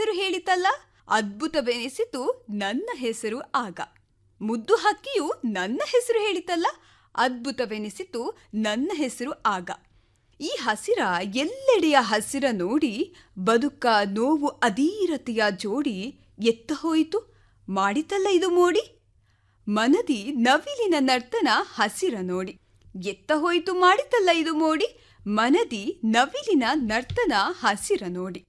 ಹೆಸರು ಹೇಳಿತಲ್ಲ ಅದ್ಭುತವೆನಿಸಿತು ನನ್ನ ಹೆಸರು ಆಗ ಮುದ್ದು ಹಕ್ಕಿಯು ನನ್ನ ಹೆಸರು ಹೇಳಿತಲ್ಲ ಅದ್ಭುತವೆನಿಸಿತು ನನ್ನ ಹೆಸರು ಆಗ ಈ ಹಸಿರ ಎಲ್ಲೆಡೆಯ ಹಸಿರ ನೋಡಿ ಬದುಕ ನೋವು ಅಧೀರತೆಯ ಜೋಡಿ ಎತ್ತ ಹೋಯಿತು ಮಾಡಿತಲ್ಲ ಇದು ಮೋಡಿ ಮನದಿ ನವಿಲಿನ ನರ್ತನ ಹಸಿರ ನೋಡಿ ಎತ್ತ ಹೋಯಿತು ಮಾಡಿತಲ್ಲ ಇದು ಮೋಡಿ ಮನದಿ ನವಿಲಿನ ನರ್ತನ ಹಸಿರ ನೋಡಿ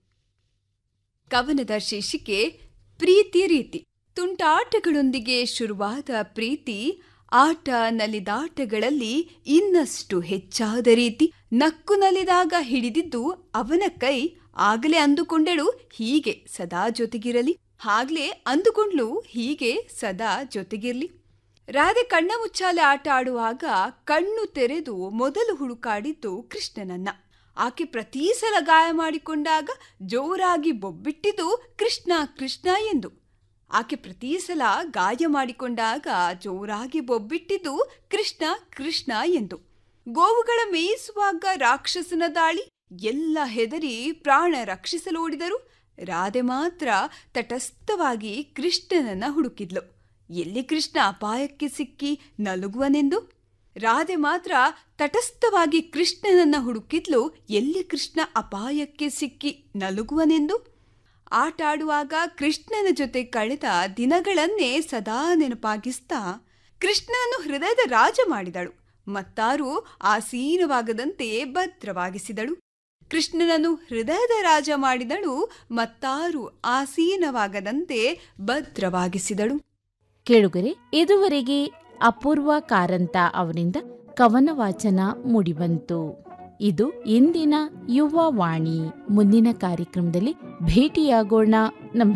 ಕವನದ ಶೀರ್ಷಿಕೆ ಪ್ರೀತಿ ರೀತಿ ತುಂಟಾಟಗಳೊಂದಿಗೆ ಶುರುವಾದ ಪ್ರೀತಿ ಆಟ ನಲಿದಾಟಗಳಲ್ಲಿ ಇನ್ನಷ್ಟು ಹೆಚ್ಚಾದ ರೀತಿ ನಕ್ಕು ನಲಿದಾಗ ಹಿಡಿದಿದ್ದು ಅವನ ಕೈ ಆಗಲೇ ಅಂದುಕೊಂಡಳು ಹೀಗೆ ಸದಾ ಜೊತೆಗಿರಲಿ ಆಗ್ಲೇ ಅಂದುಕೊಂಡ್ಲು ಹೀಗೆ ಸದಾ ಜೊತೆಗಿರ್ಲಿ ರಾಧೆ ಕಣ್ಣ ಮುಚ್ಚಾಲೆ ಆಟ ಆಡುವಾಗ ಕಣ್ಣು ತೆರೆದು ಮೊದಲು ಹುಡುಕಾಡಿದ್ದು ಕೃಷ್ಣನನ್ನ ಆಕೆ ಪ್ರತೀ ಸಲ ಗಾಯ ಮಾಡಿಕೊಂಡಾಗ ಜೋರಾಗಿ ಬೊಬ್ಬಿಟ್ಟಿದ್ದು ಕೃಷ್ಣ ಕೃಷ್ಣ ಎಂದು ಆಕೆ ಪ್ರತೀ ಸಲ ಗಾಯ ಮಾಡಿಕೊಂಡಾಗ ಜೋರಾಗಿ ಬೊಬ್ಬಿಟ್ಟಿದ್ದು ಕೃಷ್ಣ ಕೃಷ್ಣ ಎಂದು ಗೋವುಗಳ ಮೇಯಿಸುವಾಗ ರಾಕ್ಷಸನ ದಾಳಿ ಎಲ್ಲ ಹೆದರಿ ಪ್ರಾಣ ರಕ್ಷಿಸಲೋಡಿದರು ರಾಧೆ ಮಾತ್ರ ತಟಸ್ಥವಾಗಿ ಕೃಷ್ಣನನ್ನ ಹುಡುಕಿದ್ಲು ಎಲ್ಲಿ ಕೃಷ್ಣ ಅಪಾಯಕ್ಕೆ ಸಿಕ್ಕಿ ನಲುಗುವನೆಂದು ರಾಧೆ ಮಾತ್ರ ತಟಸ್ಥವಾಗಿ ಕೃಷ್ಣನನ್ನ ಹುಡುಕಿದ್ಲು ಎಲ್ಲಿ ಕೃಷ್ಣ ಅಪಾಯಕ್ಕೆ ಸಿಕ್ಕಿ ನಲುಗುವನೆಂದು ಆಟ ಆಡುವಾಗ ಕೃಷ್ಣನ ಜೊತೆ ಕಳೆದ ದಿನಗಳನ್ನೇ ಸದಾ ನೆನಪಾಗಿಸ್ತಾ ಕೃಷ್ಣನನ್ನು ಹೃದಯದ ರಾಜ ಮಾಡಿದಳು ಮತ್ತಾರು ಆಸೀನವಾಗದಂತೆ ಭದ್ರವಾಗಿಸಿದಳು ಕೃಷ್ಣನನ್ನು ಹೃದಯದ ರಾಜ ಮಾಡಿದಳು ಮತ್ತಾರು ಆಸೀನವಾಗದಂತೆ ಭದ್ರವಾಗಿಸಿದಳು ಕೇಳುಗರೆ ಇದುವರೆಗೆ ಅಪೂರ್ವ ಕಾರಂತ ಅವರಿಂದ ಕವನ ವಾಚನ ಮೂಡಿಬಂತು ಇದು ಇಂದಿನ ಯುವ ವಾಣಿ ಮುಂದಿನ ಕಾರ್ಯಕ್ರಮದಲ್ಲಿ ಭೇಟಿಯಾಗೋಣ ನಮಸ್ಕಾರ